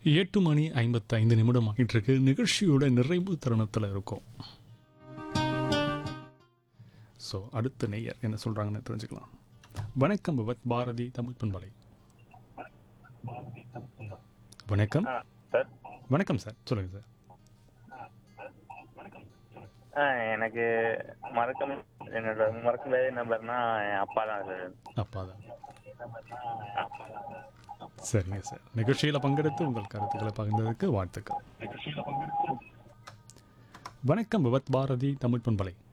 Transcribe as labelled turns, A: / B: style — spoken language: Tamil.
A: எட்டு மணி ஐம்பத்தைந்து நிமிடம் ஆகிட்டு இருக்கு நிகழ்ச்சியோட நிறைவு தருணத்தில் இருக்கும் ஸோ அடுத்த நேயர் என்ன சொல்கிறாங்கன்னு தெரிஞ்சுக்கலாம் வணக்கம் பவத் பாரதி தமிழ் பண்பலை வணக்கம்
B: ஆ சார்
A: வணக்கம் சார் சொல்லுங்கள் சார்
B: ஆ எனக்கு மறக்க மு- என்னோட மறக்க முடியாத நம்பர்னா என் அப்பா தான் சார்
A: அப்பா தான் சரிங்க சார் நிகழ்ச்சியில் பங்கெடுத்து உங்கள் கருத்துக்களை பகிர்ந்ததுக்கு வாழ்த்துக்கள் வணக்கம் பவத் பாரதி தமிழ் பண்பலை